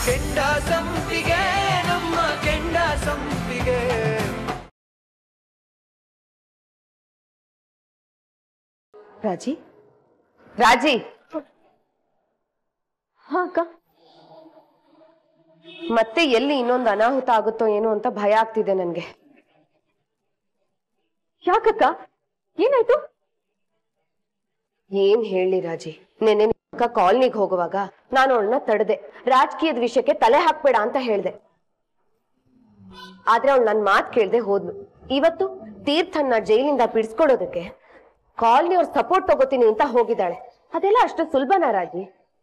ಕೆಂಡ ಸಂಪಿಗೆ ನಮ್ಮ ಕೆಂಡ ಸಂಪಿಗೆ ರಾಜಿ ರಾಜಿ ಹಾ ಅಕ್ಕ ಮತ್ತೆ ಎಲ್ಲಿ ಇನ್ನೊಂದು ಅನಾಹುತ ಆಗುತ್ತೋ ಏನೋ ಅಂತ ಭಯ ಆಗ್ತಿದೆ ನನ್ಗೆ ಯಾಕಕ್ಕ ಏನಾಯ್ತು ಏನ್ ಹೇಳಿ ರಾಜಿ ನೆನ್ನೆ ಅಕ್ಕ ಕಾಲ್ನಿಗೆ ಹೋಗುವಾಗ ನಾನು ಅವಳನ್ನ ತಡೆದೆ ರಾಜಕೀಯದ ವಿಷಯಕ್ಕೆ ತಲೆ ಹಾಕ್ಬೇಡ ಅಂತ ಹೇಳ್ದೆ ಆದ್ರೆ ಅವಳು ನನ್ ಮಾತ್ ಕೇಳ್ದೆ ಹೋದ್ಲು ಇವತ್ತು ತೀರ್ಥನ್ನ ಜೈಲಿಂದ ಬಿಡಿಸ್ಕೊಡೋದಕ್ಕೆ ಕಾಲ್ನಿ ಅವ್ರ ಸಪೋರ್ಟ್ ತಗೋತೀನಿ ಅಂತ ಹೋಗಿದ್ದಾಳೆ ಅದೆಲ್ಲ ಅಷ್ಟು ಸುಲಭನಾ ರಾಜಿ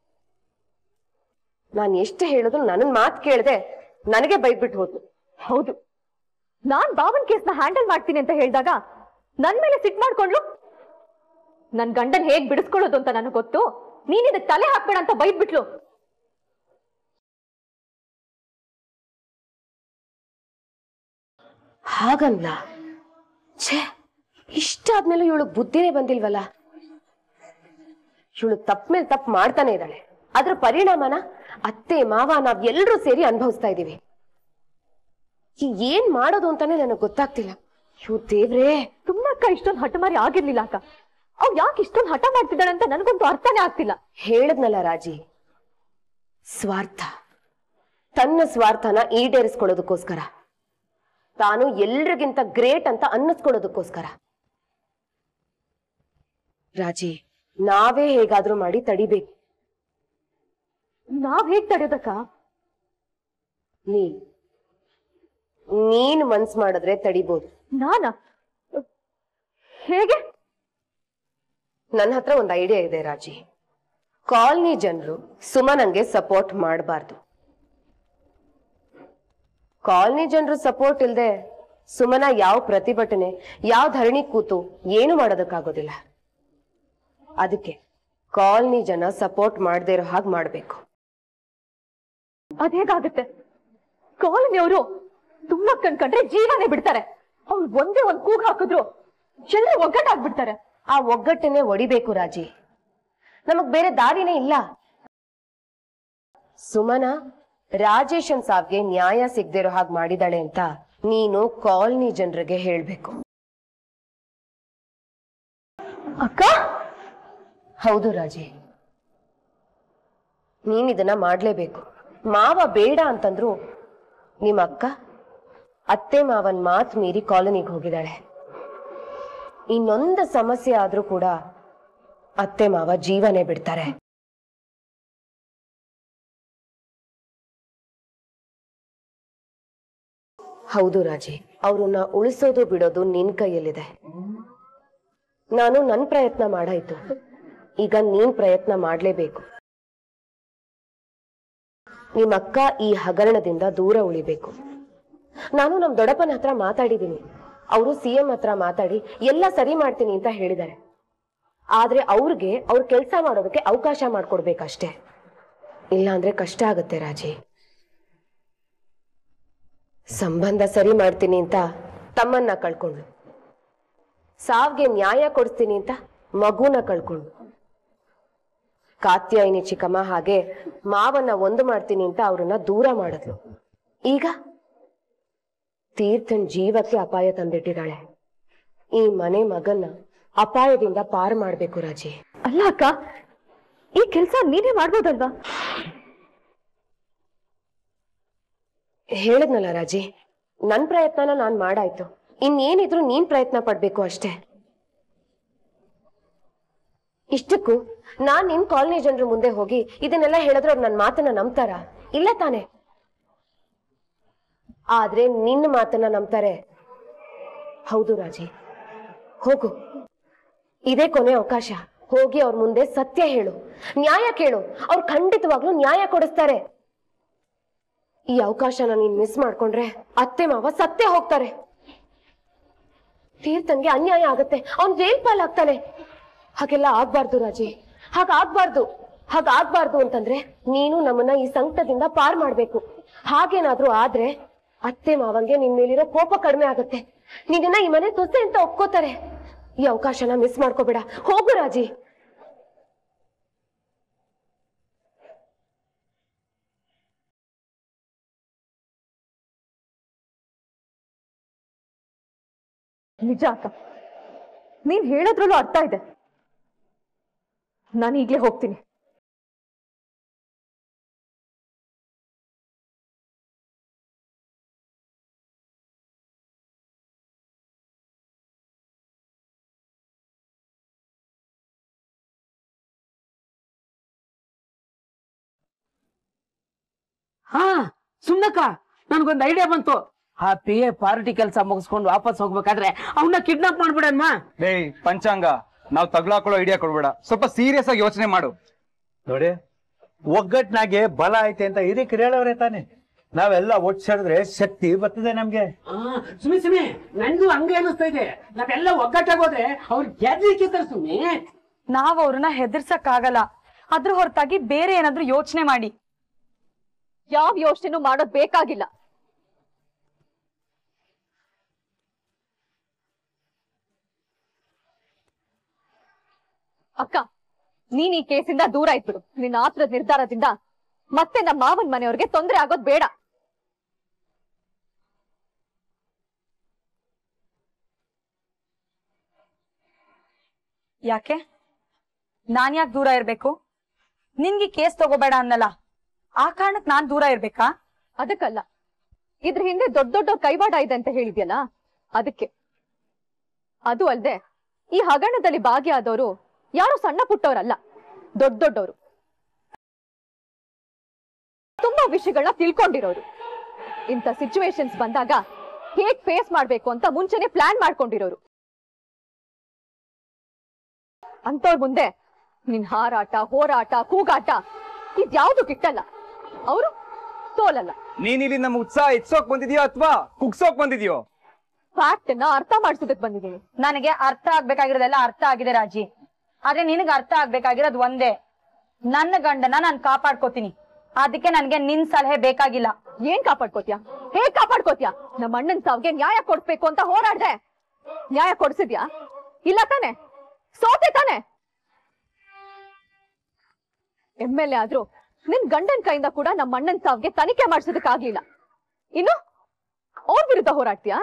ನಾನ್ ಎಷ್ಟು ಹೇಳಿದ್ರು ನನ್ನ ಮಾತ್ ಕೇಳ್ದೆ ನನಗೆ ಬೈದ್ಬಿಟ್ಟು ಹೋದ್ಲು ಹೌದು ನಾನ್ ಬಾವನ್ ಕೇಸ್ನ ಹ್ಯಾಂಡಲ್ ಮಾಡ್ತೀನಿ ಅಂತ ಹೇಳಿದಾಗ ನನ್ ಮೇಲೆ ಸಿಟ್ ಮಾಡ್ಕೊಂಡ್ಲು ನನ್ ಗಂಡನ್ ಹೇಗ್ ಬಿಡಿಸ್ಕೊಳ್ಳೋದು ಅಂತ ನನಗೆ ಗೊತ್ತು ನೀನ್ ಇದಕ್ ತಲೆ ಹಾಕ್ಬೇಡ ಅಂತ ಬೈದ್ಬಿಟ್ಲು ಹಾಗಲ್ಲ ಛೇ ಇಷ್ಟಾದ್ಮೇಲೆ ಇವಳು ಬುದ್ಧಿನೇ ಬಂದಿಲ್ವಲ್ಲ ಇವಳು ತಪ್ಪ ಮೇಲೆ ತಪ್ಪು ಮಾಡ್ತಾನೆ ಇದ್ದಾಳೆ ಅದ್ರ ಪರಿಣಾಮನ ಅತ್ತೆ ಮಾವ ನಾವ್ ಎಲ್ರೂ ಸೇರಿ ಅನುಭವಿಸ್ತಾ ಇದೀವಿ ಈ ಏನ್ ಮಾಡೋದು ಅಂತಾನೆ ನನಗೆ ಗೊತ್ತಾಗ್ತಿಲ್ಲ ಇವ್ ದೇವ್ರೇ ಸುಮ್ಮಕ್ಕ ಇಷ್ಟೊಂದು ಹಠಮಾರಿ ಆಗಿರ್ಲಿಲ್ಲ ಅಕ್ಕ ಅವ್ ಯಾಕೆ ಇಷ್ಟೊಂದು ಹಠ ಮಾಡ್ತಿದ್ದಾಳೆ ಅಂತ ನನಗಂತೂ ಅರ್ಥನೇ ಆಗ್ತಿಲ್ಲ ಹೇಳದ್ನಲ್ಲ ರಾಜಿ ಸ್ವಾರ್ಥ ತನ್ನ ಸ್ವಾರ್ಥನ ಈಡೇರಿಸ್ಕೊಳ್ಳೋದಕ್ಕೋಸ್ಕರ ತಾನು ಎಲ್ರಿಗಿಂತ ಗ್ರೇಟ್ ಅಂತ ಅನ್ನಿಸ್ಕೊಳ್ಳೋದಕ್ಕೋಸ್ಕರ ರಾಜಿ ನಾವೇ ಹೇಗಾದ್ರೂ ಮಾಡಿ ತಡಿಬೇಕು ನಾವ್ ಹೇಗ್ ತಡೆಯೋದಕ್ಕ ನೀ ನೀನ್ ಮನ್ಸ್ ಮಾಡಿದ್ರೆ ತಡಿಬೋದು ನಾನ ಹೇಗೆ ನನ್ನ ಹತ್ರ ಒಂದು ಐಡಿಯಾ ಇದೆ ರಾಜಿ ಕಾಲನಿ ಜನರು ಸುಮನಂಗೆ ಸಪೋರ್ಟ್ ಮಾಡಬಾರ್ದು ಕಾಲನಿ ಜನರು ಸಪೋರ್ಟ್ ಇಲ್ದೆ ಸುಮನ ಯಾವ ಪ್ರತಿಭಟನೆ ಯಾವ ಧರಣಿ ಕೂತು ಏನು ಮಾಡೋದಕ್ಕಾಗೋದಿಲ್ಲ ಅದಕ್ಕೆ ಕಾಲನಿ ಜನ ಸಪೋರ್ಟ್ ಮಾಡದೇ ಇರೋ ಹಾಗೆ ಮಾಡ್ಬೇಕು ಅದ್ ಹೇಗಾಗುತ್ತೆ ಕಾಲನಿಯವರು ತುಂಬಾ ಕಣ್ಕಂಡ್ರೆ ಜೀವನೇ ಬಿಡ್ತಾರೆ ಅವ್ರು ಒಂದೇ ಒಂದ್ ಕೂಗ್ ಹಾಕಿದ್ರು ಎಲ್ಲರೂ ಒಗ್ಗಟ್ಟಾಗ್ಬಿಡ್ತಾರೆ ಆ ಒಗ್ಗಟ್ಟನ್ನೇ ಒಡಿಬೇಕು ರಾಜಿ ನಮಗ್ ಬೇರೆ ದಾರಿನೇ ಇಲ್ಲ ಸುಮನ ರಾಜೇಶನ್ ಸಾವ್ಗೆ ನ್ಯಾಯ ಸಿಗದಿರೋ ಹಾಗೆ ಮಾಡಿದಾಳೆ ಅಂತ ನೀನು ಕಾಲನಿ ಜನರಿಗೆ ಹೇಳ್ಬೇಕು ಅಕ್ಕ ಹೌದು ರಾಜಿ ನೀನ್ ಇದನ್ನ ಮಾಡ್ಲೇಬೇಕು ಮಾವ ಬೇಡ ಅಂತಂದ್ರು ನಿಮ್ಮ ಅಕ್ಕ ಅತ್ತೆ ಮಾವನ್ ಮಾತ್ ಮೀರಿ ಕಾಲನಿಗೆ ಹೋಗಿದ್ದಾಳೆ ಇನ್ನೊಂದು ಸಮಸ್ಯೆ ಆದ್ರೂ ಕೂಡ ಅತ್ತೆ ಮಾವ ಜೀವನೇ ಬಿಡ್ತಾರೆ ಹೌದು ರಾಜಿ ಅವ್ರನ್ನ ಉಳಿಸೋದು ಬಿಡೋದು ನಿನ್ ಕೈಯಲ್ಲಿದೆ ನಾನು ನನ್ ಪ್ರಯತ್ನ ಮಾಡಾಯ್ತು ಈಗ ನೀನ್ ಪ್ರಯತ್ನ ಮಾಡ್ಲೇಬೇಕು ನಿಮ್ಮ ಅಕ್ಕ ಈ ಹಗರಣದಿಂದ ದೂರ ಉಳಿಬೇಕು ನಾನು ನಮ್ ದೊಡ್ಡಪ್ಪನ ಹತ್ರ ಮಾತಾಡಿದ್ದೀನಿ ಅವರು ಸಿ ಎಂ ಹತ್ರ ಮಾತಾಡಿ ಎಲ್ಲ ಸರಿ ಮಾಡ್ತೀನಿ ಅಂತ ಹೇಳಿದ್ದಾರೆ ಆದ್ರೆ ಅವ್ರಿಗೆ ಅವ್ರ ಕೆಲಸ ಮಾಡೋದಕ್ಕೆ ಅವಕಾಶ ಮಾಡ್ಕೊಡ್ಬೇಕಷ್ಟೇ ಇಲ್ಲ ಅಂದ್ರೆ ಕಷ್ಟ ಆಗುತ್ತೆ ರಾಜಿ ಸಂಬಂಧ ಸರಿ ಮಾಡ್ತೀನಿ ಅಂತ ತಮ್ಮನ್ನ ಕಳ್ಕೊಂಡ್ಳು ಸಾವ್ಗೆ ನ್ಯಾಯ ಕೊಡಿಸ್ತೀನಿ ಅಂತ ಮಗುನ ಕಳ್ಕೊಂಡ್ಳು ಕಾತ್ಯಾಯಿನಿ ಚಿಕ್ಕಮ್ಮ ಹಾಗೆ ಮಾವನ್ನ ಒಂದು ಮಾಡ್ತೀನಿ ಅಂತ ಅವ್ರನ್ನ ದೂರ ಮಾಡಿದ್ಲು ಈಗ ತೀರ್ಥನ್ ಜೀವಕ್ಕೆ ಅಪಾಯ ತಂದಿಟ್ಟಿದ್ದಾಳೆ ಈ ಮನೆ ಮಗನ್ನ ಅಪಾಯದಿಂದ ಪಾರು ಮಾಡ್ಬೇಕು ರಾಜಿ ಅಲ್ಲ ಅಕ್ಕ ಈ ಕೆಲ್ಸ ನೀನೇ ಮಾಡ್ಬೋದಲ್ವಾ ಹೇಳದ್ನಲ್ಲ ರಾಜಿ ನನ್ ಪ್ರಯತ್ನನ ನಾನ್ ಮಾಡಾಯ್ತು ಇನ್ನೇನಿದ್ರು ನೀನ್ ಪ್ರಯತ್ನ ಪಡ್ಬೇಕು ಅಷ್ಟೇ ಇಷ್ಟಕ್ಕೂ ನಾನ್ ನಿನ್ ಕಾಲನಿ ಜನರ ಮುಂದೆ ಹೋಗಿ ಇದನ್ನೆಲ್ಲ ಹೇಳಿದ್ರೆ ಅವ್ರು ನನ್ ಮಾತನ್ನ ನಂಬ್ತಾರ ಇಲ್ಲ ತಾನೆ ಆದ್ರೆ ನಿನ್ನ ಮಾತನ್ನ ನಂಬ್ತಾರೆ ಹೌದು ರಾಜಿ ಹೋಗು ಇದೇ ಕೊನೆ ಅವಕಾಶ ಹೋಗಿ ಅವ್ರ ಮುಂದೆ ಸತ್ಯ ಹೇಳು ನ್ಯಾಯ ಕೇಳು ಅವ್ರು ಖಂಡಿತವಾಗ್ಲೂ ನ್ಯಾಯ ಕೊಡಿಸ್ತಾರೆ ಈ ಅವಕಾಶನ ನೀನ್ ಮಿಸ್ ಮಾಡ್ಕೊಂಡ್ರೆ ಅತ್ತೆ ಮಾವ ಸತ್ತೇ ಹೋಗ್ತಾರೆ ತೀರ್ಥನ್ಗೆ ಅನ್ಯಾಯ ಆಗತ್ತೆ ಅವ್ನ್ ಜೈಲ್ ಪಾಲಾಗ್ತಾನೆ ಹಾಗೆಲ್ಲ ಆಗ್ಬಾರ್ದು ರಾಜಿ ಹಾಗಾಗ್ಬಾರ್ದು ಹಾಗಾಗ್ಬಾರ್ದು ಅಂತಂದ್ರೆ ನೀನು ನಮ್ಮನ್ನ ಈ ಸಂಕಟದಿಂದ ಪಾರ್ ಮಾಡ್ಬೇಕು ಹಾಗೇನಾದ್ರೂ ಆದ್ರೆ ಅತ್ತೆ ಮಾವಂಗೆ ನಿನ್ ಮೇಲಿರೋ ಕೋಪ ಕಡಿಮೆ ಆಗತ್ತೆ ನಿನ್ನ ಈ ಮನೆ ಸೊಸೆ ಅಂತ ಒಪ್ಕೋತಾರೆ ಈ ಅವಕಾಶನ ಮಿಸ್ ಮಾಡ್ಕೋಬೇಡ ಹೋಗು ರಾಜಿ ನಿಜ ಅಕ್ಕ ನೀನ್ ಹೇಳೋದ್ರಲ್ಲೂ ಅರ್ಥ ಇದೆ ನಾನು ಈಗ್ಲೇ ಹೋಗ್ತೀನಿ ಹಾ ಸುಮ್ನಕ್ಕ ನನ್ಗೊಂದ್ ಐಡಿಯಾ ಬಂತು ಆ ಪಿ ಎ ಪಾರ್ಟಿ ಕೆಲಸ ಮುಗಿಸ್ಕೊಂಡು ವಾಪಸ್ ಹೋಗ್ಬೇಕಾದ್ರೆ ಅವನ್ನ ಕಿಡ್ನಾಪ್ ಮಾಡ್ಬಿಡನ್ಮಾ ಏಯ್ ಪಂಚಾಂಗ ನಾವ್ ತಗ್ಲಾಕೊಳ್ಳೋ ಐಡಿಯಾ ಕೊಡ್ಬೇಡ ಸ್ವಲ್ಪ ಸೀರಿಯಸ್ ಆಗಿ ಯೋಚನೆ ಮಾಡು ನೋಡಿ ಒಗ್ಗಟ್ನಾಗೆ ಬಲ ಐತೆ ಅಂತ ಹಿರಿಕರು ಹೇಳವ್ರೆ ತಾನೆ ನಾವೆಲ್ಲ ಒಟ್ಟು ಸೇರಿದ್ರೆ ಶಕ್ತಿ ಬರ್ತದೆ ನಮ್ಗೆ ಸುಮ್ಮನೆ ಸುಮ್ಮನೆ ನನ್ಗೂ ಹಂಗೆ ಅನಿಸ್ತಾ ಇದೆ ನಾವೆಲ್ಲ ಒಗ್ಗಟ್ಟಾಗೋದ್ರೆ ಅವ್ರು ಗೆದ್ಲಿಕ್ಕಿಂತ ಸುಮ್ಮನೆ ನಾವ್ ಅವ್ರನ್ನ ಹೆದರ್ಸಕ್ ಆಗಲ್ಲ ಅದ್ರ ಹೊರತಾಗಿ ಬೇರೆ ಏನಾದ್ರೂ ಯೋಚನೆ ಮಾಡಿ ಯಾವ ಯೋಚನೆನೂ ಮಾಡೋದ್ ಬೇಕಾಗಿಲ್ಲ ಅಕ್ಕ ನೀನ್ ಈ ಕೇಸಿಂದ ದೂರ ಇಟ್ಬಿಡು ನಿನ್ನ ಆತ್ರದ ನಿರ್ಧಾರದಿಂದ ಮತ್ತೆ ನಮ್ಮ ಮಾವನ್ ಮನೆಯವ್ರಿಗೆ ತೊಂದರೆ ಆಗೋದ್ ಬೇಡ ಯಾಕೆ ನಾನ್ ಯಾಕೆ ದೂರ ಇರ್ಬೇಕು ನಿನ್ಗೆ ಕೇಸ್ ತಗೋಬೇಡ ಅನ್ನಲ್ಲ ಆ ಕಾರಣಕ್ ನಾನ್ ದೂರ ಇರ್ಬೇಕಾ ಅದಕ್ಕಲ್ಲ ಇದ್ರ ಹಿಂದೆ ದೊಡ್ಡ ದೊಡ್ಡ ಕೈವಾಡ ಇದೆ ಅಂತ ಹೇಳಿದ್ಯಲ್ಲ ಅದಕ್ಕೆ ಅದು ಅಲ್ದೆ ಈ ಹಗರಣದಲ್ಲಿ ಭಾಗಿಯಾದವರು ಯಾರು ಸಣ್ಣ ಪುಟ್ಟವರಲ್ಲ ದೊಡ್ಡ ದೊಡ್ಡವರು ತುಂಬಾ ವಿಷಯಗಳನ್ನ ತಿಳ್ಕೊಂಡಿರೋರು ಇಂಥ ಸಿಚುವೇಶನ್ಸ್ ಬಂದಾಗ ಹೇಗ್ ಫೇಸ್ ಮಾಡ್ಬೇಕು ಅಂತ ಮುಂಚೆನೆ ಪ್ಲಾನ್ ಮಾಡ್ಕೊಂಡಿರೋರು ಅಂತವ್ರ ಮುಂದೆ ನಿನ್ ಹಾರಾಟ ಹೋರಾಟ ಕೂಗಾಟ ಇದ್ಯಾವುದು ಕಿಟ್ಟಲ್ಲ ಅವರು ಸೋಲಲ್ಲ ನೀನ್ ಇಲ್ಲಿ ನಮ್ಮ ಉತ್ಸಾಹ ಹೆಚ್ಚೋಕ್ ಬಂದಿದ್ಯೋ ಅಥವಾ ಕುಗ್ಸೋಕ್ ಬಂದಿದ್ಯೋ ಫ್ಯಾಕ್ಟ್ ನ ಅರ್ಥ ಮಾಡಿಸೋದಕ್ ಬಂದಿದ್ದೀನಿ ನನಗೆ ಅರ್ಥ ಆಗ್ಬೇಕಾಗಿರೋದೆಲ್ಲ ಅರ್ಥ ಆಗಿದೆ ರಾಜಿ ಆದ್ರೆ ನಿನಗ್ ಅರ್ಥ ಆಗ್ಬೇಕಾಗಿರೋದು ಒಂದೇ ನನ್ನ ಗಂಡನ ನಾನ್ ಕಾಪಾಡ್ಕೋತೀನಿ ಅದಕ್ಕೆ ನನ್ಗೆ ನಿನ್ ಸಲಹೆ ಬೇಕಾಗಿಲ್ಲ ಏನ್ ಕಾಪಾಡ್ಕೋತ್ಯಾ ಹೇಗ್ ಕಾಪಾಡ್ಕೋತ್ಯಾ ನಮ್ಮ ಅಣ್ಣನ್ ಸಾವ್ಗೆ ನ್ಯಾಯ ಕೊಡ್ಬೇಕು ಅಂತ ಹೋರಾಡ್ದೆ ನ್ಯಾಯ ಕೊಡ್ಸಿದ್ಯಾ ಇಲ್ಲ ತಾನೆ ಸೋತೆ ತಾನೆ ಎಮ್ ಎಲ್ ಎ ಆದ್ರೂ ನಿನ್ ಗಂಡನ್ ಕೈಯಿಂದ ಕೂಡ ನಮ್ಮ ಅಣ್ಣನ್ ಸಾವ್ಗೆ ತನಿಖೆ ಮಾಡ್ಸೋದಕ್ಕಾಗ್ಲಿಲ್ಲ ಇನ್ನು ಅವ್ರ ವಿರುದ್ಧ ಹೋರಾಡ್ತೀಯಾ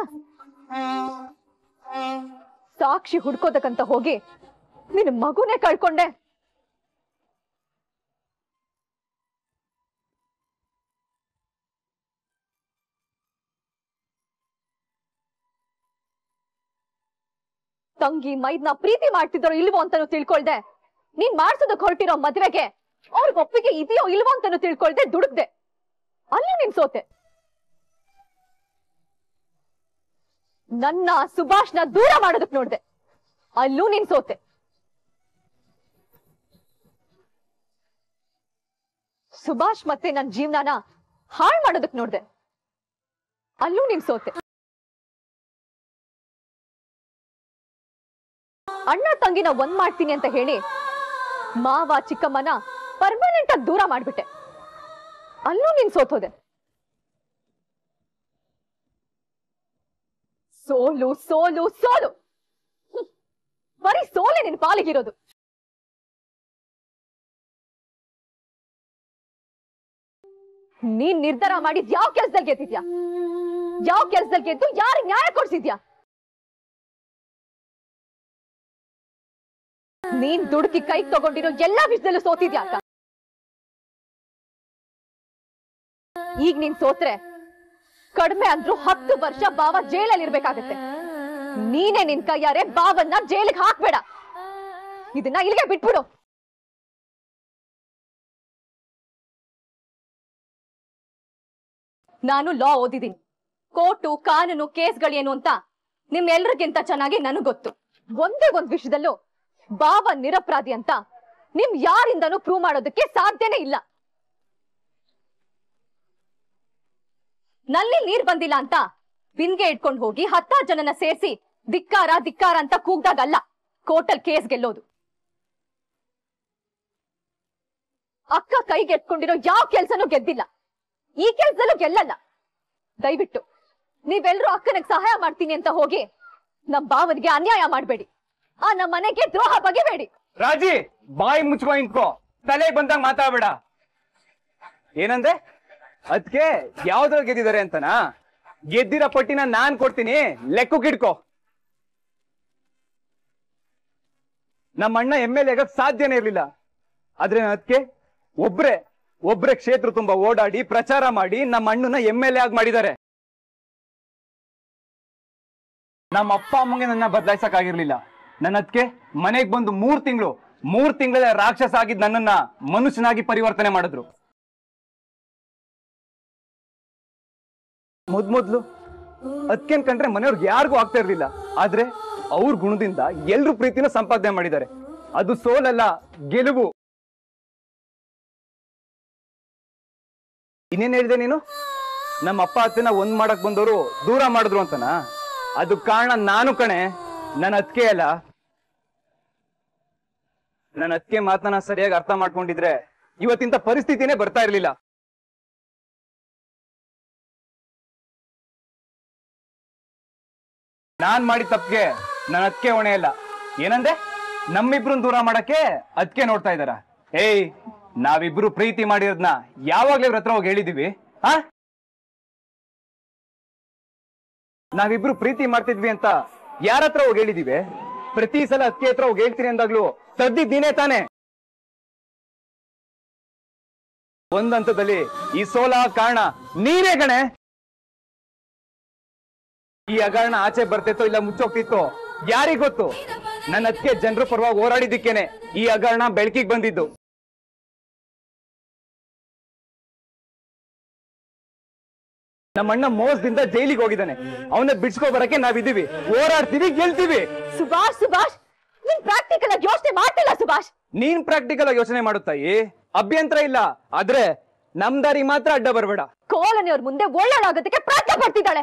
ಸಾಕ್ಷಿ ಹುಡ್ಕೋದಕ್ಕಂತ ಹೋಗಿ ನಿನ್ ಮಗುನೇ ಕಳ್ಕೊಂಡೆ ತಂಗಿ ಮೈದ್ನ ಪ್ರೀತಿ ಮಾಡ್ತಿದ್ದಾರೋ ಇಲ್ವೋ ಅಂತಾನು ತಿಳ್ಕೊಳ್ದೆ ನೀನ್ ಮಾಡ್ಸೋದಕ್ ಹೊರಟಿರೋ ಮದ್ವೆಗೆ ಅವ್ರಿಗೆ ಒಪ್ಪಿಗೆ ಇದೆಯೋ ಇಲ್ವೋ ಅಂತಾನು ತಿಳ್ಕೊಳ್ದೆ ದುಡುಕ್ದೆ ಅಲ್ಲೂ ನೀನ್ ಸೋತೆ ನನ್ನ ಸುಭಾಷ್ನ ದೂರ ಮಾಡೋದಕ್ ನೋಡ್ದೆ ಅಲ್ಲೂ ನೀನ್ ಸೋತೆ ಸುಭಾಷ್ ಮತ್ತೆ ನನ್ ಜೀವನನ ಹಾಳ್ ಮಾಡೋದಕ್ ನೋಡ್ದೆ ಅಲ್ಲೂ ನೀನ್ ಸೋತೆ ಅಣ್ಣ ತಂಗಿನ ಒಂದ್ ಮಾಡ್ತೀನಿ ಅಂತ ಹೇಳಿ ಮಾವ ಚಿಕ್ಕಮ್ಮನ ಪರ್ಮನೆಂಟ್ ಆಗಿ ದೂರ ಮಾಡ್ಬಿಟ್ಟೆ ಅಲ್ಲೂ ನೀನ್ ಸೋತೋದೆ ಸೋಲು ಸೋಲು ಸೋಲು ಹ್ಮ್. ಬರೀ ಸೋಲೆ ನಿನ್ ಪಾಲಿಗಿರೋದು ನೀನ್ ನಿರ್ಧಾರ ಮಾಡಿದ್ ಯಾವ ಕೆಲ್ಸದಲ್ಲಿ ಗೆದ್ದಿದ್ಯಾ ಯಾವ ಕೆಲ್ಸದಲ್ಲಿ ಗೆದ್ದು ಯಾರಿಗೆ ನ್ಯಾಯ ಕೊಡ್ಸಿದ್ಯಾ ನೀನ್ ದುಡುಕಿ ಕೈ ತಗೊಂಡಿರೋ ಎಲ್ಲಾ ವಿಷಯದಲ್ಲೂ ಸೋತಿದ್ಯಾ ಅಕ್ಕ ಈಗ ನೀನ್ ಸೋತ್ರೆ ಕಡಿಮೆ ಅಂದ್ರೂ ಹತ್ತು ವರ್ಷ ಬಾವ ಜೈಲಲ್ಲಿ ಇರ್ಬೇಕಾಗತ್ತೆ ನೀನೇ ನಿನ್ ಕೈಯಾರೆ ಬಾವನ್ನ ಜೈಲಿಗೆ ಹಾಕ್ಬೇಡ ಇದನ್ನ ಇಲ್ಲಿಗೆ ಬಿಟ್ಬಿಡು ನಾನು ಲಾ ಓದಿದ್ದೀನಿ ಕೋರ್ಟು ಕಾನೂನು ಕೇಸ್ಗಳೇನು ಅಂತ ನಿಮ್ಮೆಲ್ರಿಗಿಂತ ಚೆನ್ನಾಗಿ ನನಗ್ ಗೊತ್ತು ಒಂದೇ ಒಂದ್ ವಿಷಯದಲ್ಲೂ ಬಾವ ನಿರಪರಾಧಿ ಅಂತ ನಿಮ್ ಯಾರಿಂದನೂ ಪ್ರೂವ್ ಮಾಡೋದಕ್ಕೆ ಸಾಧ್ಯನೇ ಇಲ್ಲ ನಲ್ಲಿ ನೀರ್ ಬಂದಿಲ್ಲ ಅಂತ ಬಿನ್ಗೆ ಇಟ್ಕೊಂಡು ಹೋಗಿ ಹತ್ತಾರು ಜನನ ಸೇರಿಸಿ ಧಿಕ್ಕಾರ ಧಿಕ್ಕಾರ ಅಂತ ಕೂಗ್ದಾಗಲ್ಲ ಕೋರ್ಟಲ್ ಕೇಸ್ ಗೆಲ್ಲೋದು ಅಕ್ಕ ಕೈಗೆ ಎತ್ಕೊಂಡಿರೋ ಯಾವ ಕೆಲ್ಸನೂ ಗೆದ್ದಿಲ್ಲ ಈ ಕೆಲ್ಸದಲ್ಲೂ ಗೆಲ್ಲಲ್ಲ ದಯವಿಟ್ಟು ನೀವೆಲ್ರೂ ಅಕ್ಕನಿಗೆ ಸಹಾಯ ಮಾಡ್ತೀನಿ ಅಂತ ಹೋಗಿ ನಮ್ ಭಾವನಿಗೆ ಅನ್ಯಾಯ ಮಾಡ್ಬೇಡಿ ಆ ನಮ್ಮ ಮನೆಗೆ ದ್ರೋಹ ಬಗೆಬೇಡಿ ರಾಜಿ ಬಾಯಿ ಮುಚ್ಕೊ ನಿಂತ್ಕೋ ತಲೆ ಬಂದಾಗ ಮಾತಾಡ್ಬೇಡ ಏನಂದೆ ಅದ್ಕೆ ಯಾವ್ದ್ರಲ್ಲಿ ಗೆದ್ದಿದ್ದಾರೆ ಅಂತನಾ ಗೆದ್ದಿರೋ ಪಟ್ಟಿನ ನಾನ್ ಕೊಡ್ತೀನಿ ಲೆಕ್ಕಕ್ಕಿಡ್ಕೋ ನಮ್ಮ ಅಣ್ಣ ಎಮ್ ಎಲ್ ಆಗಕ್ ಸಾಧ್ಯನೇ ಇರ್ಲಿಲ್ಲ ಆದ್ರೆ ಅದಕ್ಕೆ ಒಬ್ರೆ ಒಬ್ರೆ ಕ್ಷೇತ್ರ ತುಂಬಾ ಓಡಾಡಿ ಪ್ರಚಾರ ಮಾಡಿ ನಮ್ಮ ಅಣ್ಣನ ಎಮ್ ಎಲ್ ಎ ಆಗಿ ಮಾಡಿದ್ದಾರೆ ನಮ್ಮ ಅಪ್ಪ ಅಮ್ಮಂಗೆ ನನ್ನ ಬದಲಾಯಿಸಕ್ ಆಗಿರ್ಲಿಲ್ಲ ನನ್ನ ಅದಕ್ಕೆ ಮನೆಗ್ ಬಂದು ಮೂರ್ ತಿಂಗಳು ಮೂರ್ ತಿಂಗಳ ರಾಕ್ಷಸ ಆಗಿದ್ ನನ್ನನ್ನ ಮನುಷ್ಯನಾಗಿ ಪರಿವರ್ತನೆ ಮಾಡಿದ್ರು ಮೊದ್ ಮೊದ್ಲು ಅದಕ್ಕೇನ್ ಕಂಡ್ರೆ ಮನೆಯವ್ರಿಗೆ ಯಾರಿಗೂ ಆಗ್ತಾ ಇರ್ಲಿಲ್ಲ ಆದ್ರೆ ಅವ್ರ ಗುಣದಿಂದ ಎಲ್ರು ಪ್ರೀತಿನ ಸಂಪಾದನೆ ಮಾಡಿದ್ದಾರೆ ಅದು ಸೋಲಲ್ಲ ಗೆಲುವು ಇನ್ನೇನ್ ಹೇಳಿದೆ ನೀನು ನಮ್ಮ ಅಪ್ಪ ಅತ್ತೆನ ಒಂದ್ ಮಾಡಕ್ ಬಂದವರು ದೂರ ಮಾಡಿದ್ರು ಅಂತನಾ ಅದು ಕಾರಣ ನಾನು ಕಣೆ ನನ್ನ ಅತ್ಕೆ ಅಲ್ಲ ನನ್ನ ಅತ್ಕೆ ಮಾತನ್ನ ಸರಿಯಾಗಿ ಅರ್ಥ ಮಾಡ್ಕೊಂಡಿದ್ರೆ ಇವತ್ತಿಂತ ಪರಿಸ್ಥಿತಿನೇ ಬರ್ತಾ ಇರ್ಲಿಲ್ಲ ನಾನ್ ಮಾಡಿದ ತಪ್ಪಿಗೆ ನನ್ನ ಅದ್ಕೆ ಹೊಣೆ ಇಲ್ಲ ಏನಂದೆ ನಮ್ಮಿಬ್ರನ್ ದೂರ ಮಾಡಕ್ಕೆ ಅದ್ಕೆ ನೋಡ್ತಾ ಇದಾರ ಏಯ್ ನಾವಿಬ್ರು ಪ್ರೀತಿ ಮಾಡಿರೋದ್ನ ಯಾವಾಗ್ಲೂ ಇವ್ರ ಹತ್ರ ಹೋಗಿ ಹೇಳಿದೀವಿ ಆ ನಾವಿಬ್ರು ಪ್ರೀತಿ ಮಾಡ್ತಿದ್ವಿ ಅಂತ ಯಾರ ಹತ್ರ ಹೋಗಿ ಹೇಳಿದೀವಿ ಪ್ರತಿ ಸಲ ಅದ್ಕೆ ಹತ್ರ ಹೋಗಿ ಹೇಳ್ತೀನಿ ಅಂದಾಗ್ಲೂ ತದ್ದಿದ್ದೀನೇ ತಾನೆ ಒಂದ್ ಹಂತದಲ್ಲಿ ಈ ಸೋಲ ಕಾರಣ ನೀನೇ ಕಣೆ ಈ ಹಗರಣ ಆಚೆ ಬರ್ತಿತ್ತೋ ಇಲ್ಲ ಮುಚ್ಚೋಗ್ತಿತ್ತೋ ಯಾರಿಗ್ ಗೊತ್ತು ನನ್ನ ಅದಕ್ಕೆ ಜನರ ಪರವಾಗಿ ಹೋರಾಡಿದ್ದಕ್ಕೇನೆ ಈ ಹಗರಣ ಬೆಳಕಿಗೆ ಬಂದಿದ್ದು ನಮ್ಮಣ್ಣ ಮೋಸದಿಂದ ಜೈಲಿಗೆ ಹೋಗಿದ್ದಾನೆ ಅವನ್ನ ಬಿಡ್ಸ್ಕೊ ಬರಕ್ಕೆ ನಾವಿದ್ದೀವಿ ಹೋರಾಡ್ತೀವಿ ಗೆಲ್ತೀವಿ ಸುಭಾಷ್ ಸುಭಾಷ್ ನೀನ್ ಪ್ರಾಕ್ಟಿಕಲ್ ಆಗಿ ಯೋಚನೆ ಮಾಡ್ತಿಲ್ಲ ಸುಭಾಷ್ ನೀನ್ ಪ್ರಾಕ್ಟಿಕಲ್ ಆಗಿ ಯೋಚನೆ ಮಾಡುತ್ತಾಯಿ ಅಭ್ಯಂತರ ಇಲ್ಲ ಆದ್ರೆ ನಮ್ ದಾರಿ ಮಾತ್ರ ಅಡ್ಡ ಬರ್ಬೇಡ ಕೋಲನಿ ಅವ್ರ ಮುಂದೆ ಒಳ್ಳೆದಾಗೋದಕ್ಕೆ ಪ್ರಯತ್ನ ಪಡ್ತಿದ್ದಾಳೆ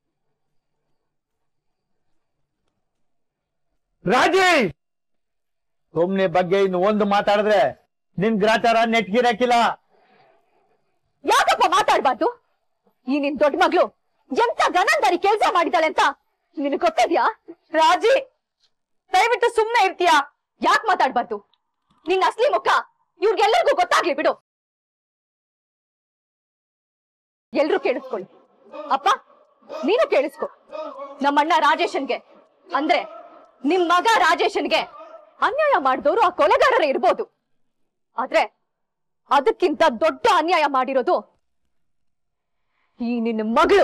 ರಾಜಿ ಸುಮ್ನೆ ಬಗ್ಗೆ ಇನ್ನು ಒಂದು ಮಾತಾಡಿದ್ರೆ ನಿನ್ ಗ್ರಾಚಾರ ನೆಟ್ಗಿರಕ್ಕಿಲ್ಲ ಯಾಕಪ್ಪ ಮಾತಾಡ್ಬಾರ್ದು ಈ ನಿನ್ ದೊಡ್ಡ ಮಗಳು ಎಂತ ಗನಂದಾರಿ ಕೆಲ್ಸ ಮಾಡಿದಾಳೆ ಅಂತ ನಿನಗ್ ಗೊತ್ತಿದ್ಯಾ ರಾಜಿ ದಯವಿಟ್ಟು ಸುಮ್ನೆ ಇರ್ತೀಯಾ ಯಾಕ್ ಮಾತಾಡ್ಬಾರ್ದು ನಿನ್ನ ಅಸ್ಲಿ ಮುಖ ಇವ್ರಿಗೆಲ್ಲರಿಗೂ ಗೊತ್ತಾಗ್ಲಿ ಬಿಡು ಎಲ್ರು ಕೇಳಿಸ್ಕೊಳ್ಳಿ ಅಪ್ಪ ನೀನು ಕೇಳಿಸ್ಕೊ ನಮ್ಮಣ್ಣ ರಾಜೇಶನ್ಗೆ ಅಂದ್ರೆ ನಿಮ್ ಮಗ ರಾಜೇಶನ್ಗೆ ಅನ್ಯಾಯ ಮಾಡಿದವರು ಆ ಕೊಲೆಗಾರರೇ ಇರ್ಬೋದು ಆದ್ರೆ ಅದಕ್ಕಿಂತ ದೊಡ್ಡ ಅನ್ಯಾಯ ಮಾಡಿರೋದು ಈ ನಿನ್ನ ಮಗಳು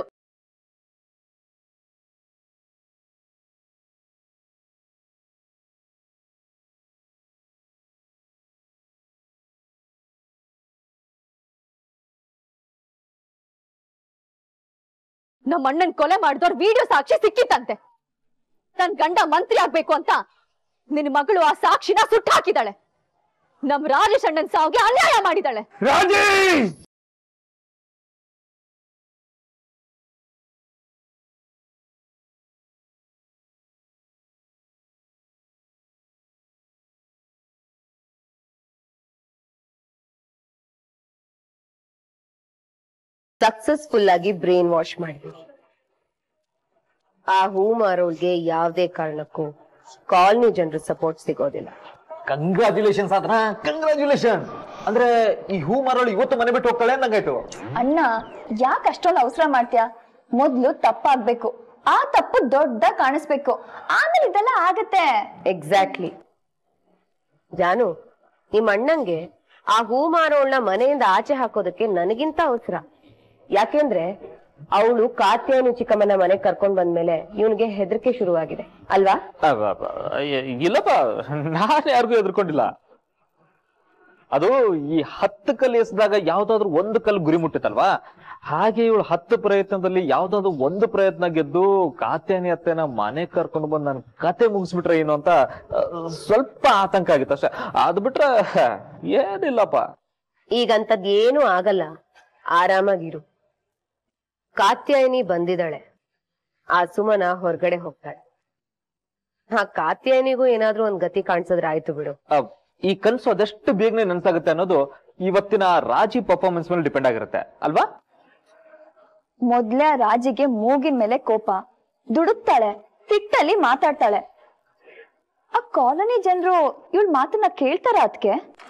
ನಮ್ಮ ಅಣ್ಣನ್ ಕೊಲೆ ಮಾಡಿದವ್ರ ವಿಡಿಯೋ ಸಾಕ್ಷಿ ಸಿಕ್ಕಿತ್ತಂತೆ ನನ್ ಗಂಡ ಮಂತ್ರಿ ಆಗ್ಬೇಕು ಅಂತ ನಿನ್ ಮಗಳು ಆ ಸಾಕ್ಷಿನ ಸುಟ್ಟು ಹಾಕಿದಾಳೆ ನಮ್ ರಾಜೇಶ್ ಅಣ್ಣನ್ ಸಾವಿಗೆ ಅನ್ಯಾಯ ಮಾಡಿದಾಳೆ ರಾಜಿ ಸಕ್ಸಸ್ಫುಲ್ ಆಗಿ ಬ್ರೈನ್ ವಾಶ್ ಮಾಡಿದ್ವಿ ಆ ಹೂ ಮಾರೋಳ್ಗೆ ಯಾವುದೇ ಕಾರಣಕ್ಕೂ ಕಾಲನಿ ಜನರ ಸಪೋರ್ಟ್ ಸಿಗೋದಿಲ್ಲ ಕಂಗ್ರಾಚುಲೇಷನ್ ಸಾಧನ ಕಂಗ್ರಾಚುಲೇಷನ್ ಅಂದ್ರೆ ಈ ಹೂ ಮಾರೋಳು ಇವತ್ತು ಮನೆ ಬಿಟ್ಟು ಹೋಗ್ತಾಳೆ ನಂಗಾಯ್ತು ಅಣ್ಣ ಯಾಕೆ ಅಷ್ಟೊಂದು ಅವಸರ ಮಾಡ್ತೀಯಾ ಮೊದ್ಲು ತಪ್ಪಾಗ್ಬೇಕು ಆ ತಪ್ಪು ದೊಡ್ಡ ಕಾಣಿಸ್ಬೇಕು ಆಮೇಲೆ ಇದೆಲ್ಲ ಆಗತ್ತೆ ಎಕ್ಸಾಕ್ಟ್ಲಿ ಜಾನು ನಿಮ್ ಅಣ್ಣಂಗೆ ಆ ಹೂ ಮಾರೋಳ್ನ ಮನೆಯಿಂದ ಆಚೆ ಹಾಕೋದಕ್ಕೆ ನನಗಿಂತ ಅವಸರ ಯಾಕೆಂದ್ರೆ ಅವಳು ಕಾತ್ಯಾಯನಿ ಚಿಕ್ಕಮ್ಮನ ಮನೆ ಕರ್ಕೊಂಡ್ ಬಂದ್ಮೇಲೆ ಇವನಿಗೆ ಹೆದರಿಕೆ ಶುರುವಾಗಿದೆ ಅಲ್ವಾ ಇಲ್ಲಪ್ಪ ನಾನು ಯಾರಿಗೂ ಎದ್ರಕೊಂಡಿಲ್ಲ ಅದು ಈ ಹತ್ತು ಕಲ್ಲು ಎಸ್ದಾಗ ಯಾವ್ದಾದ್ರು ಒಂದು ಕಲ್ಲು ಗುರಿ ಮುಟ್ಟಿತಲ್ವಾ ಹಾಗೆ ಇವಳು ಹತ್ತು ಪ್ರಯತ್ನದಲ್ಲಿ ಯಾವ್ದಾದ್ರು ಒಂದು ಪ್ರಯತ್ನ ಗೆದ್ದು ಕಾತ್ಯಾನಿ ಅತ್ತೆನ ಮನೆ ಕರ್ಕೊಂಡು ಬಂದು ನನ್ ಕತೆ ಮುಗಿಸ್ಬಿಟ್ರೆ ಏನು ಅಂತ ಆ, ಸ್ವಲ್ಪ ಆತಂಕ ಆಗಿತ್ತು ಅಷ್ಟೇ ಅದ್ ಬಿಟ್ರೆ ಏನಿಲ್ಲಪ್ಪ ಈಗಂತದ್ ಏನೂ ಆಗಲ್ಲ ಆರಾಮಾಗಿರು ಕಾತ್ಯಾಯಿನಿ ಬಂದಿದ್ದಾಳೆ ಆ ಸುಮನ ಹೊರಗಡೆ ಹೋಗ್ತಾಳೆ ಆ ಕಾತ್ಯಾಯಿನಿಗೂ ಏನಾದ್ರೂ ಒಂದ್ ಗತಿ ಕಾಣಿಸಿದ್ರೆ ಆಯ್ತು ಬಿಡು ಆ, ಈ ಕನ್ಸು ಅದೆಷ್ಟು ಬೇಗನೆ ನನ್ಸಾಗುತ್ತೆ ಅನ್ನೋದು ಇವತ್ತಿನ ರಾಜಿ ಪರ್ಫಾರ್ಮೆನ್ಸ್ ಮೇಲೆ ಡಿಪೆಂಡ್ ಆಗಿರುತ್ತೆ ಅಲ್ವಾ ಮೊದ್ಲೇ ಆ ರಾಜಿಗೆ ಮೂಗಿನ ಮೇಲೆ ಕೋಪ ದುಡುಕ್ತಾಳೆ ಸಿಟ್ಟಲ್ಲಿ ಮಾತಾಡ್ತಾಳೆ ಆ ಕಾಲನಿ ಜನರು ಇವಳ ಮಾತನ್ನ ಕೇಳ್ತಾರ ಅದಕ್ಕೆ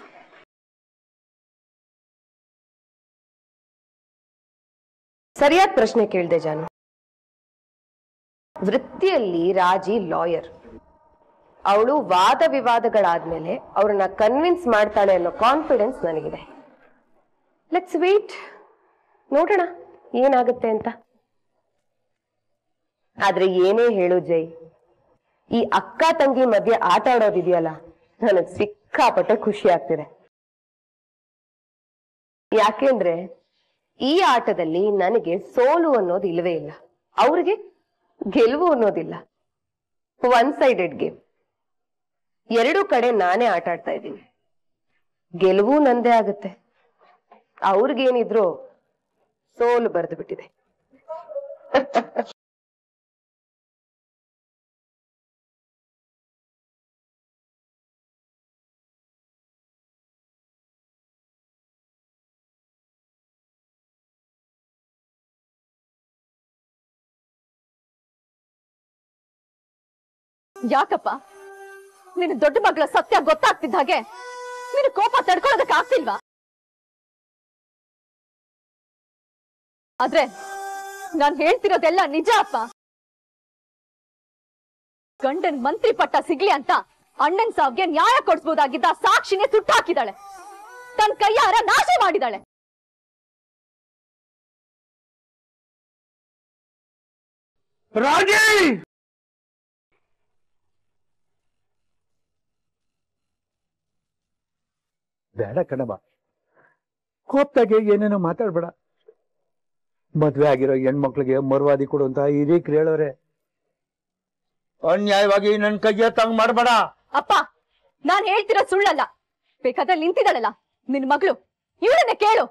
ಸರಿಯಾದ ಪ್ರಶ್ನೆ ಕೇಳ್ದೆ ಜಾನು ವೃತ್ತಿಯಲ್ಲಿ ರಾಜಿ ಲಾಯರ್ ಅವಳು ವಾದ ವಿವಾದಗಳಾದ್ಮೇಲೆ ಅವ್ರನ್ನ ಕನ್ವಿನ್ಸ್ ಮಾಡ್ತಾಳೆ ಅನ್ನೋ ಕಾನ್ಫಿಡೆನ್ಸ್ ನನಗಿದೆ ಲೆಟ್ಸ್ ವೇಟ್ ನೋಡೋಣ ಏನಾಗುತ್ತೆ ಅಂತ ಆದ್ರೆ ಏನೇ ಹೇಳು ಜೈ ಈ ಅಕ್ಕ ತಂಗಿ ಮಧ್ಯೆ ಆಟ ಆಡೋದಿದೆಯಲ್ಲ ನನಗ್ ಸಿಕ್ಕಾಪಟ್ಟೆ ಖುಷಿ ಆಗ್ತಿದೆ ಯಾಕೆಂದ್ರೆ ಈ ಆಟದಲ್ಲಿ ನನಗೆ ಸೋಲು ಅನ್ನೋದು ಇಲ್ಲವೇ ಇಲ್ಲ ಅವ್ರಿಗೆ ಗೆಲುವು ಅನ್ನೋದಿಲ್ಲ ಒನ್ ಸೈಡೆಡ್ ಗೇಮ್ ಎರಡು ಕಡೆ ನಾನೇ ಆಟ ಆಡ್ತಾ ಇದ್ದೀನಿ ಗೆಲುವು ನಂದೇ ಆಗುತ್ತೆ ಅವ್ರಿಗೇನಿದ್ರು ಸೋಲು ಬರೆದು ಬಿಟ್ಟಿದೆ ಯಾಕಪ್ಪ ನಿನ್ನ ದೊಡ್ಡ ಮಗಳ ಸತ್ಯ ಗೊತ್ತಾಗ್ತಿದ್ದ ಹಾಗೆ ನಿನ್ನ ಕೋಪ ತಡ್ಕೊಳ್ಳೋದಕ್ಕೆ ಆಗ್ತಿಲ್ವಾ ಆದ್ರೆ ನಾನ್ ಹೇಳ್ತಿರೋದೆಲ್ಲ ನಿಜ ಅಪ್ಪ ಗಂಡನ್ ಮಂತ್ರಿ ಪಟ್ಟ ಸಿಗ್ಲಿ ಅಂತ ಅಣ್ಣನ್ ಸಾವ್ಗೆ ನ್ಯಾಯ ಕೊಡ್ಸ್ಬೋದಾಗಿದ್ದ ಸಾಕ್ಷಿನೇ ಸುಟ್ಟಾಕಿದಾಳೆ ತನ್ನ ಕೈಯಾರ ನಾಶ ಮಾಡಿದಾಳೆ ರಾಜಿ ಬೇಡ ಕಣವ ಕೋಪ್ತಾಗೆ ಏನೇನೋ ಮಾತಾಡ್ಬೇಡ ಮದ್ವೆ ಆಗಿರೋ ಹೆಣ್ಮಕ್ಳಿಗೆ ಮರುವಾದಿ ಕೊಡು ಅಂತ ಹಿರೀಕ್ರು ಹೇಳೋರೆ ಅನ್ಯಾಯವಾಗಿ ನನ್ ಕೈಯ ತಂಗ್ ಮಾಡ್ಬೇಡ ಅಪ್ಪ ನಾನ್ ಹೇಳ್ತಿರೋ ಸುಳ್ಳಲ್ಲ ಬೇಕಾದ್ರೆ ನಿಂತಿದ್ದಾಳಲ್ಲ ನಿನ್ ಮಗಳು ಇವಳನ್ನ ಕೇಳು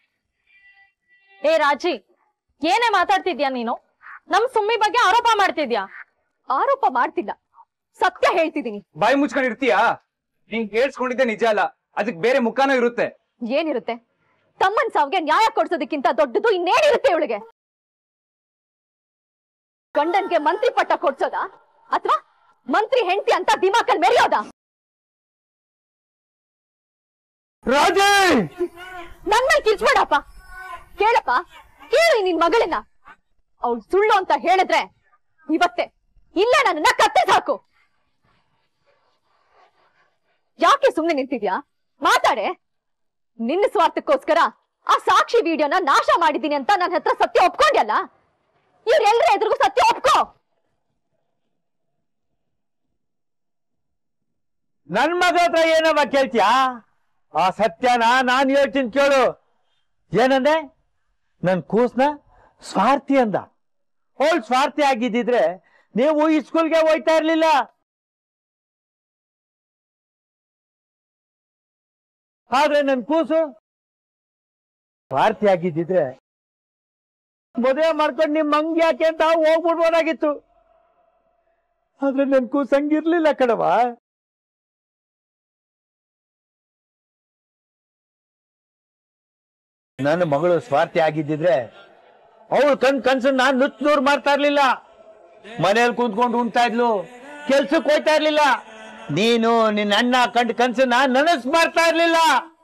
ಏ ರಾಜಿ ಏನೇ ಮಾತಾಡ್ತಿದ್ಯಾ ನೀನು ನಮ್ ಸುಮ್ಮಿ ಬಗ್ಗೆ ಆರೋಪ ಮಾಡ್ತಿದ್ಯಾ ಆರೋಪ ಮಾಡ್ತಿಲ್ಲ ಸತ್ಯ ಹೇಳ್ತಿದ್ದೀನಿ ಬಾಯಿ ಮುಚ್ಕೊಂಡು ಇರ್ತೀಯಾ ನೀನ್ ಕೇಳಿಸ್ಕೊಂಡಿದ್ದೆ ನಿಜ ಅಲ್ಲ ಅದಕ್ ಬೇರೆ ಮುಖಾನೂ ಇರುತ್ತೆ ಏನಿರುತ್ತೆ ತಮ್ಮನ್ ಸಾವ್ಗೆ ನ್ಯಾಯ ಕೊಡ್ಸೋದಕ್ಕಿಂತ ದೊಡ್ಡದು ಇನ್ನೇನಿರುತ್ತೆ ಇವಳಿಗೆ ಗಂಡನ್ಗೆ ಮಂತ್ರಿ ಪಟ್ಟ ಕೊಡ್ಸೋದಾ ಅಥವಾ ಮಂತ್ರಿ ಹೆಂಡತಿ ಅಂತ ದಿಮಾಕಲ್ ಮೆರೆಯೋದಾ ರಾಜಿ ನನ್ ಮೇಲೆ ಕಿರ್ಚ್ಬೇಡಪ್ಪ ಕೇಳಪ್ಪ ಕೇಳು ಈ ನಿನ್ ಮಗಳನ್ನ ಅವ್ಳು ಸುಳ್ಳು ಅಂತ ಹೇಳಿದ್ರೆ ಇವತ್ತೇ ಇಲ್ಲೇ ನನ್ನನ್ನ ಕತ್ತೆ ಸಾಕು ಯಾಕೆ ಸುಮ್ನೆ ನಿಂತಿದ್ಯಾ ಮಾತಾಡೆ ನಿನ್ನ ಸ್ವಾರ್ಥಕ್ಕೋಸ್ಕರ ಆ ಸಾಕ್ಷಿ ವಿಡಿಯೋನ ನಾಶ ಮಾಡಿದ್ದೀನಿ ಅಂತ ನನ್ನ ಹತ್ರ ಸತ್ಯ ಒಪ್ಕೊಂಡ್ಯಲ್ಲ ಇವ್ರೆಲ್ರ ಎದುರಿಗೂ ಸತ್ಯ ಒಪ್ಕೋ ನನ್ ಮಗ ಹತ್ರ ಏನವ ಕೇಳ್ತೀಯಾ ಆ ಸತ್ಯನ ನಾನ್ ಹೇಳ್ತೀನಿ ಕೇಳು ಏನಂದೆ ನನ್ ಕೂಸ್ನ ಸ್ವಾರ್ಥಿ ಅಂದ ಅವಳು ಸ್ವಾರ್ಥಿ ಆಗಿದ್ದಿದ್ರೆ ನೀವು ಈ ಸ್ಕೂಲ್ಗೆ ಹೋಯ್ತಾ ಇರ್ಲಿಲ್ಲ ಆದ್ರೆ ನನ್ ಕೂಸು ಸ್ವಾರ್ಥಿ ಆಗಿದ್ದಿದ್ರೆ ಮದುವೆ ಮಾಡ್ಕೊಂಡು ನಿಮ್ ಮಂಗ್ ಯಾಕೆ ಅಂತ ಹೋಗ್ಬಿಡ್ಬೋದಾಗಿತ್ತು ಆದ್ರೆ ನನ್ ಕೂಸು ಹಂಗಿರ್ಲಿಲ್ಲ ಕಣವ ನನ್ನ ಮಗಳು ಸ್ವಾರ್ಥಿ ಆಗಿದ್ದಿದ್ರೆ ಅವಳು ಕಣ್ ಕನ್ಸು ನಾನ್ ನುಚ್ಚ್ ನೂರ್ ಮಾಡ್ತಾ ಇರ್ಲಿಲ್ಲ ಮನೇಲಿ ಕುಂತ್ಕೊಂಡು ಉಣ್ತಾ ಇದ್ಲು ಕೆಲ್ಸಕ್ಕೆ ಹೋಯ್ತಾ ಇರ್ಲಿಲ್ಲ ನೀನು ನಿನ್ನ ಅಣ್ಣ ಕಂಡ್ ಕನ್ಸನ್ನ ನನಸ್ ಮಾಡ್ತಾ ಇರ್ಲಿಲ್ಲ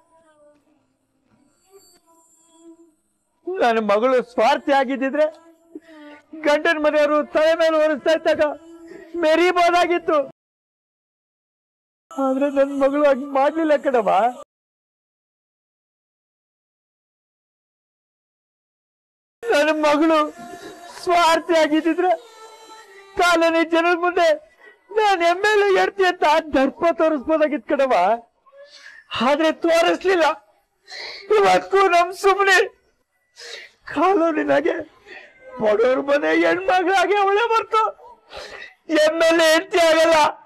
ನನ್ನ ಮಗಳು ಸ್ವಾರ್ಥಿ ಆಗಿದ್ದಿದ್ರೆ ಗಂಡನ ಮನೆಯವರು ತಲೆ ಮೇಲೆ ಒರೆಸ್ತಾ ಇದ್ದಾಗ ಮೆರಿಬೋದಾಗಿತ್ತು ಆದ್ರೆ ನನ್ನ ಮಗಳು ಹಂಗ್ ಮಾಡ್ಲಿಲ್ಲ ಕಣವ ನನ್ನ ಮಗಳು ಸ್ವಾರ್ಥಿ ಆಗಿದ್ದಿದ್ರೆ ಕಾಲನಿ ಜನರ ಮುಂದೆ ನಾನು ಎಮ್ ಎಲ್ ಎಡ್ತಿ ಅಂತ ದರ್ಪ ತೋರಿಸ್ಬೋದಾಗಿತ್ ಕಣವ ಆದ್ರೆ ತೋರಿಸ್ಲಿಲ್ಲ ಇವತ್ತು ನಮ್ ಸುಮ್ನೆ ಕಾಲೋನಿನಾಗೆ ಬಡವ್ರ ಮನೆ ಹೆಣ್ಮಗಳಾಗೆ ಅವಳೆ ಬರ್ತು ಎಮ್ ಎಲ್ ಎ ಹೆಂಡತಿ ಆಗಲ್ಲ